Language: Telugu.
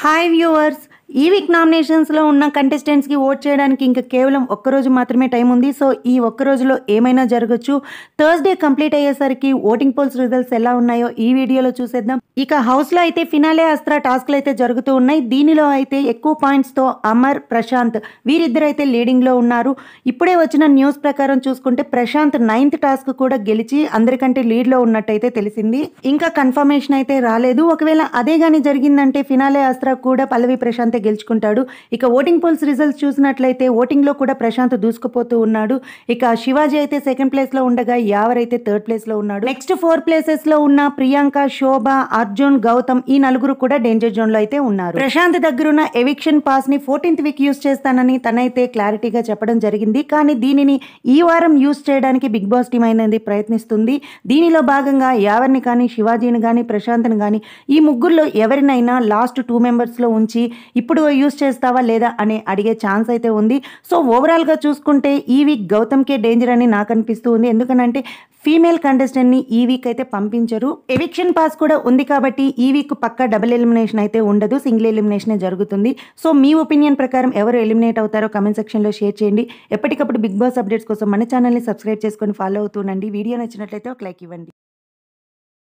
హాయ్ వ్యూవర్స్ ఈ వీక్ నామినేషన్స్లో ఉన్న కంటెస్టెంట్స్కి ఓట్ చేయడానికి ఇంకా కేవలం ఒక్కరోజు మాత్రమే టైం ఉంది సో ఈ ఒక్క రోజులో ఏమైనా జరగచ్చు థర్స్డే కంప్లీట్ అయ్యేసరికి ఓటింగ్ పోల్స్ రిజల్ట్స్ ఎలా ఉన్నాయో ఈ వీడియోలో చూసేద్దాం ఇక హౌస్లో అయితే ఫినాలే అస్త్ర టాస్క్లు అయితే జరుగుతూ ఉన్నాయి దీనిలో అయితే ఎక్కువ పాయింట్స్తో అమర్ ప్రశాంత్ వీరిద్దరు అయితే లీడింగ్లో ఉన్నారు ఇప్పుడే వచ్చిన న్యూస్ ప్రకారం చూసుకుంటే ప్రశాంత్ నైన్త్ టాస్క్ కూడా గెలిచి అందరికంటే లీడ్లో ఉన్నట్టయితే తెలిసింది ఇంకా కన్ఫర్మేషన్ అయితే రాలేదు ఒకవేళ అదే కానీ జరిగిందంటే ఫినాలే అస్త్ర కూడా పల్లవి ప్రశాంతే గెలుచుకుంటాడు ఇక ఓటింగ్ పోల్స్ రిజల్ట్స్ చూసినట్లయితే ఓటింగ్లో కూడా ప్రశాంత్ దూసుకుపోతూ ఉన్నాడు ఇక శివాజీ అయితే సెకండ్ ప్లేస్లో ఉండగా యావర్ అయితే థర్డ్ ప్లేస్లో ఉన్నాడు నెక్స్ట్ ఫోర్ ప్లేసెస్లో ఉన్న ప్రియాంక శోభ అర్జున్ గౌతమ్ ఈ నలుగురు కూడా డేంజర్ జోన్లో అయితే ఉన్నారు ప్రశాంత్ దగ్గరున్న ఎవిక్షన్ పాస్ ని ఫోర్టీన్త్ వీక్ యూస్ చేస్తానని తనైతే క్లారిటీగా చెప్పడం జరిగింది కానీ దీనిని ఈ వారం యూస్ చేయడానికి బిగ్ బాస్ టీం అనేది ప్రయత్నిస్తుంది దీనిలో భాగంగా యావర్ని కానీ శివాజీని కానీ ప్రశాంత్ని కానీ ఈ ముగ్గురులో ఎవరినైనా లాస్ట్ టూ మెంబర్స్లో ఉంచి ఇప్పుడు యూస్ చేస్తావా లేదా అని అడిగే ఛాన్స్ అయితే ఉంది సో ఓవరాల్గా చూసుకుంటే ఈ వీక్ గౌతమ్కే డేంజర్ అని నాకు అనిపిస్తూ ఉంది ఎందుకనంటే ఫీమేల్ కంటెస్టెంట్ని ఈ వీక్ అయితే పంపించరు ఎవిక్షన్ పాస్ కూడా ఉంది కాబట్టి ఈ వీక్ పక్క డబుల్ ఎలిమినేషన్ అయితే ఉండదు సింగిల్ ఎలిమినేషనే జరుగుతుంది సో మీ ఒపీనియన్ ప్రకారం ఎవరు ఎలిమినేట్ అవుతారో కమెంట్ సెక్షన్లో షేర్ చేయండి ఎప్పటికప్పుడు బిగ్ బాస్ అప్డేట్స్ కోసం మన ఛానల్ని సబ్స్క్రైబ్ చేసుకొని ఫాలో అవుతుండండి వీడియో నచ్చినట్లయితే ఒక లైక్ ఇవ్వండి